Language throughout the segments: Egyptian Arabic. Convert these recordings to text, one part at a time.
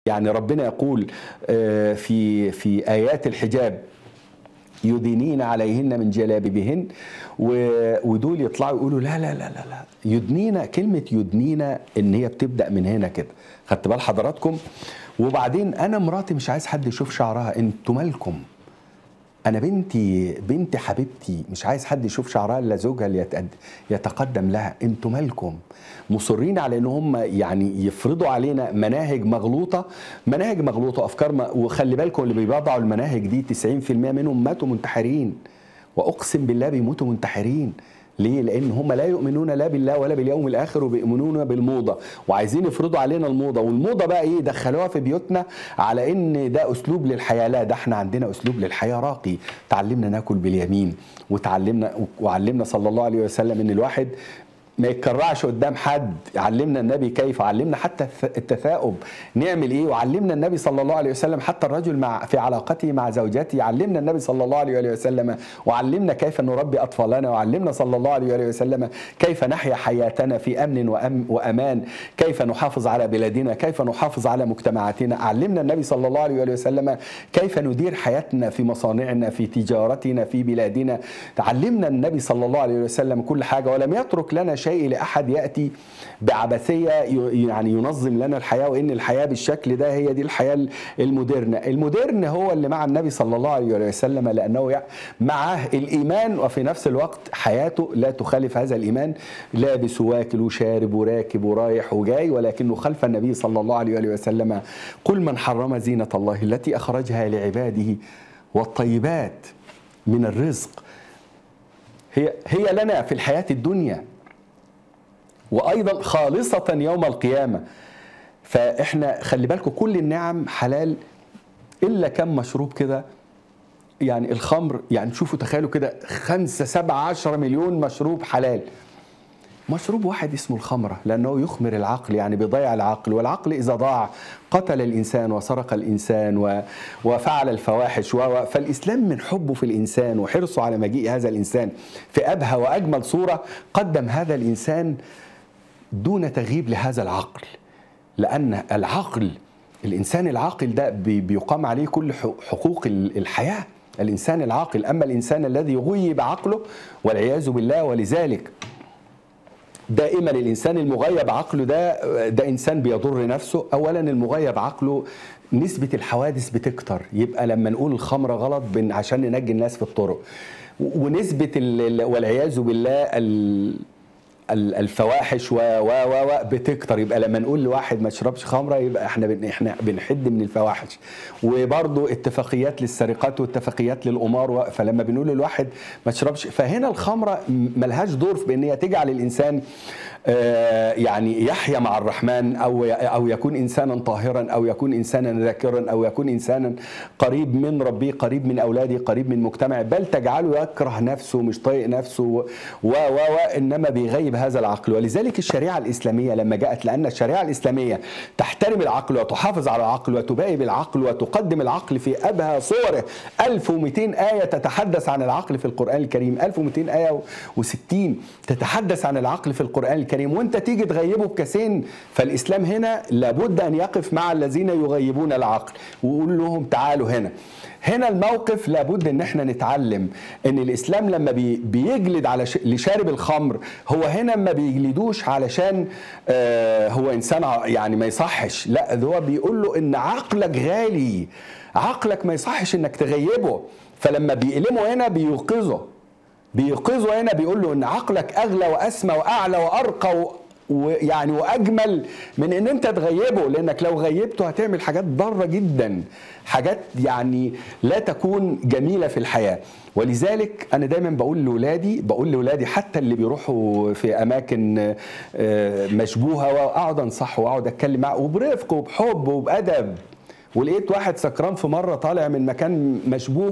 يعني ربنا يقول آه، في في ايات الحجاب يدينين عليهن من جلابيبهن و- ودول يطلعوا يقولوا لا لا لا لا لا يدنينا كلمة يدنينا ان هي بتبدأ من هنا كده خدت بال حضراتكم وبعدين انا مراتي مش عايز حد يشوف شعرها انتوا مالكم انا بنتي بنتي حبيبتي مش عايز حد يشوف شعرها الا زوجها اللي يتقد- يتقدم لها انتوا مالكم مصرين على ان هم يعني يفرضوا علينا مناهج مغلوطه مناهج مغلوطه افكار م... وخلي بالكم اللي بيوضعوا المناهج دي 90% منهم ماتوا منتحرين واقسم بالله بيموتوا منتحرين ليه؟ لأن هم لا يؤمنون لا بالله ولا باليوم الآخر وبيؤمنون بالموضة وعايزين يفرضوا علينا الموضة والموضة بقى إيه؟ دخلوها في بيوتنا على إن ده أسلوب للحياة لا ده إحنا عندنا أسلوب للحياة راقي تعلمنا ناكل باليمين وتعلمنا وعلمنا صلى الله عليه وسلم إن الواحد ما يتكرعش قدام حد علمنا النبي كيف علمنا حتى الث- التثاؤب نعمل ايه وعلمنا النبي صلى الله عليه وسلم حتى الرجل مع في علاقته مع زوجته علمنا النبي صلى الله عليه وآله وسلم وعلمنا كيف نربي اطفالنا وعلمنا صلى الله عليه وآله وسلم كيف نحيا حياتنا في امن وأم وامان كيف نحافظ على بلادنا كيف نحافظ على مجتمعاتنا علمنا النبي صلى الله عليه وآله وسلم كيف ندير حياتنا في مصانعنا في تجارتنا في بلادنا علمنا النبي صلى الله عليه وسلم كل حاجه ولم يترك لنا شيء لاحد ياتي بعبثيه ي- يعني ينظم لنا الحياه وان الحياه بالشكل ده هي دي الحياه المودرنه، المودرن هو اللي مع النبي صلى الله عليه وسلم لانه يع- معه الايمان وفي نفس الوقت حياته لا تخالف هذا الايمان لابس واكل وشارب وراكب ورايح وجاي ولكنه خلف النبي صلى الله عليه وآله وسلم قل من حرم زينه الله التي اخرجها لعباده والطيبات من الرزق هي هي لنا في الحياه الدنيا وايضا خالصه يوم القيامه فاحنا خلي بالكم كل النعم حلال الا كم مشروب كده يعني الخمر يعني شوفوا تخيلوا كده خمسة سبعة عشر مليون مشروب حلال مشروب واحد اسمه الخمرة لأنه يخمر العقل يعني بيضيع العقل والعقل إذا ضاع قتل الإنسان وسرق الإنسان و... وفعل الفواحش و... و- فالإسلام من حبه في الإنسان وحرصه على مجيء هذا الإنسان في أبهى وأجمل صورة قدم هذا الإنسان دون تغييب لهذا العقل لأن العقل الإنسان العاقل ده بي- بيقام عليه كل ح- حقوق ال- الحياة الإنسان العاقل أما الإنسان الذي غيب عقله والعياذ بالله ولذلك دائما الانسان المغيب عقله ده ده انسان بيضر نفسه اولا المغيب عقله نسبه الحوادث بتكتر يبقى لما نقول الخمره غلط بن عشان ننجي الناس في الطرق و- ونسبه ال- ال- والعياذ بالله ال- ال- الفواحش و و و و بتكتر يبقى لما نقول لواحد ما يشربش خمره يبقى احنا بن احنا بنحد من الفواحش وبرضه اتفاقيات للسرقات واتفاقيات للقمار و- فلما بنقول للواحد ما تشربش فهنا الخمره م- ملهاش دور في ان هي تجعل الانسان آه، يعني يحيا مع الرحمن او او يكون انسانا طاهرا او يكون انسانا ذاكرا او يكون انسانا قريب من ربه قريب من اولاده قريب من مجتمعه بل تجعله يكره نفسه مش طايق نفسه و و و انما بيغيب هذا العقل ولذلك الشريعه الاسلاميه لما جاءت لان الشريعه الاسلاميه تحترم العقل وتحافظ على العقل وتباهي بالعقل وتقدم العقل في ابهى صوره 1200 ايه تتحدث عن العقل في القران الكريم 1200 ايه و60 تتحدث عن العقل في القران الكريم وانت تيجي تغيبه بكاسين فالاسلام هنا لابد ان يقف مع الذين يغيبون العقل ويقول لهم تعالوا هنا هنا الموقف لابد ان احنا نتعلم ان الاسلام لما بي بيجلد على ش... لشارب الخمر هو هنا ما بيجلدوش علشان آه هو انسان ع- يعني ما يصحش لا ده هو بيقول له ان عقلك غالي عقلك ما يصحش انك تغيبه فلما بيقلمه هنا بيوقظه بيوقظه هنا بيقول له ان عقلك اغلى واسمى واعلى وارقى و... ويعني واجمل من ان انت تغيبه لانك لو غيبته هتعمل حاجات ضاره جدا حاجات يعني لا تكون جميله في الحياه ولذلك انا دايما بقول لاولادي بقول لاولادي حتى اللي بيروحوا في اماكن آه، مشبوهه واقعد انصحه واقعد اتكلم معه وبرفق وبحب وبادب ولقيت واحد سكران في مره طالع من مكان مشبوه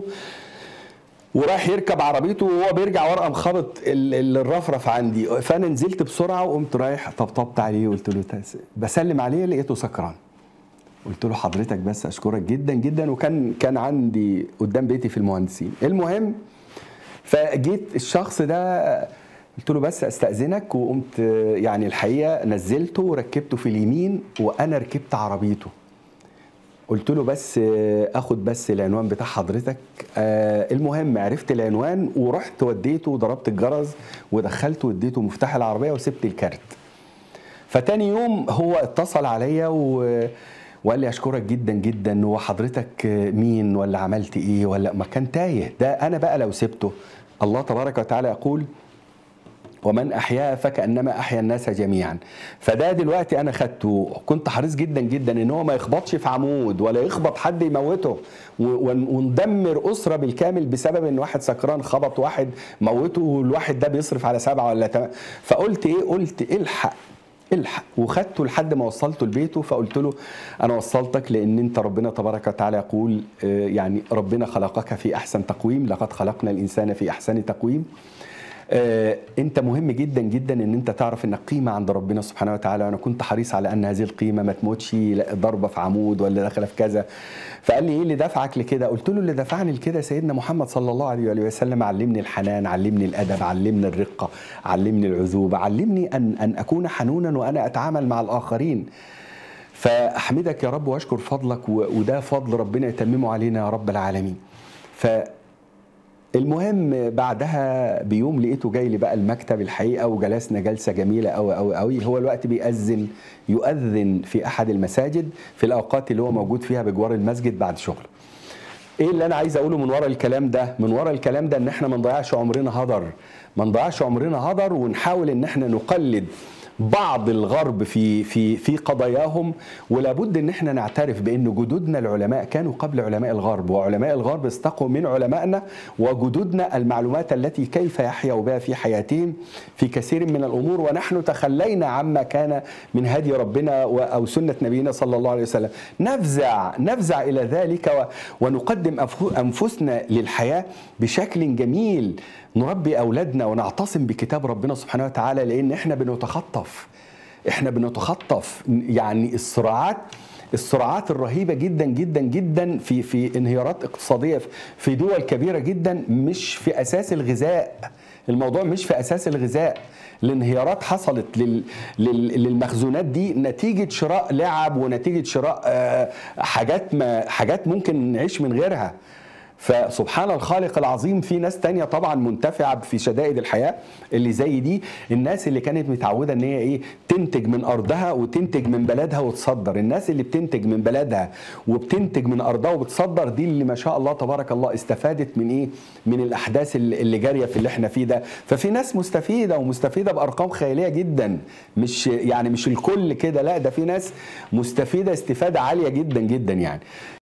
وراح يركب عربيته وهو بيرجع ورقه مخبط ال- ال- الرفرف عندي فانا نزلت بسرعه وقمت رايح طبطبت عليه وقلت له تس- بسلم عليه لقيته سكران قلت له حضرتك بس اشكرك جدا جدا وكان كان عندي قدام بيتي في المهندسين المهم فجيت الشخص ده قلت له بس استاذنك وقمت يعني الحقيقه نزلته وركبته في اليمين وانا ركبت عربيته قلت له بس آه، اخد بس العنوان بتاع حضرتك آه، المهم عرفت العنوان ورحت وديته وضربت الجرس ودخلت واديته مفتاح العربيه وسبت الكارت فتاني يوم هو اتصل عليا و... وقال لي اشكرك جدا جدا وحضرتك مين ولا عملت ايه ولا ما كان تايه ده انا بقى لو سبته الله تبارك وتعالى يقول ومن احياها فكانما احيا الناس جميعا فده دلوقتي انا خدته كنت حريص جدا جدا ان هو ما يخبطش في عمود ولا يخبط حد يموته و- ون- وندمر اسره بالكامل بسبب ان واحد سكران خبط واحد موته والواحد ده بيصرف على سبعه ولا تمام فقلت ايه قلت الحق الحق وخدته لحد ما وصلته لبيته فقلت له انا وصلتك لان انت ربنا تبارك وتعالى يقول آه، يعني ربنا خلقك في احسن تقويم لقد خلقنا الانسان في احسن تقويم آه، انت مهم جدا جدا ان انت تعرف انك قيمه عند ربنا سبحانه وتعالى وانا كنت حريص على ان هذه القيمه ما تموتش لا ضربه في عمود ولا داخله في كذا فقال لي ايه اللي دفعك لكده قلت له اللي دفعني لكده سيدنا محمد صلى الله عليه وآله وسلم علمني الحنان علمني الادب علمني الرقه علمني العذوبه علمني ان ان اكون حنونا وانا اتعامل مع الاخرين فاحمدك يا رب واشكر فضلك و- وده فضل ربنا يتممه علينا يا رب العالمين ف المهم بعدها بيوم لقيته جاي لي بقى المكتب الحقيقه وجلسنا جلسه جميله قوي قوي قوي هو الوقت بيأذن يؤذن في احد المساجد في الاوقات اللي هو موجود فيها بجوار المسجد بعد شغل ايه اللي انا عايز اقوله من ورا الكلام ده من ورا الكلام ده ان احنا ما نضيعش عمرنا هدر ما نضيعش عمرنا هدر ونحاول ان احنا نقلد بعض الغرب في في في قضاياهم ولابد ان احنا نعترف بان جدودنا العلماء كانوا قبل علماء الغرب وعلماء الغرب استقوا من علمائنا وجدودنا المعلومات التي كيف يحيا بها في حياتهم في كثير من الامور ونحن تخلينا عما كان من هدي ربنا و- او سنه نبينا صلى الله عليه وسلم نفزع نفزع الى ذلك و- ونقدم أف- انفسنا للحياه بشكل جميل نربي اولادنا ونعتصم بكتاب ربنا سبحانه وتعالى لان احنا بنتخطف احنا بنتخطف يعني الصراعات الصراعات الرهيبه جدا جدا جدا في في انهيارات اقتصاديه في دول كبيره جدا مش في اساس الغذاء الموضوع مش في اساس الغذاء الانهيارات حصلت لل لل للمخزونات دي نتيجه شراء لعب ونتيجه شراء آه، حاجات ما حاجات ممكن نعيش من غيرها فسبحان الخالق العظيم في ناس تانية طبعا منتفعة في شدائد الحياة اللي زي دي الناس اللي كانت متعودة ان هي ايه تنتج من ارضها وتنتج من بلدها وتصدر الناس اللي بتنتج من بلدها وبتنتج من ارضها وبتصدر دي اللي ما شاء الله تبارك الله استفادت من ايه من الاحداث اللي اللي جارية في اللي احنا فيه ده ففي ناس مستفيدة ومستفيدة بارقام خيالية جدا مش يعني مش الكل كده لا ده في ناس مستفيدة استفادة عالية جدا جدا يعني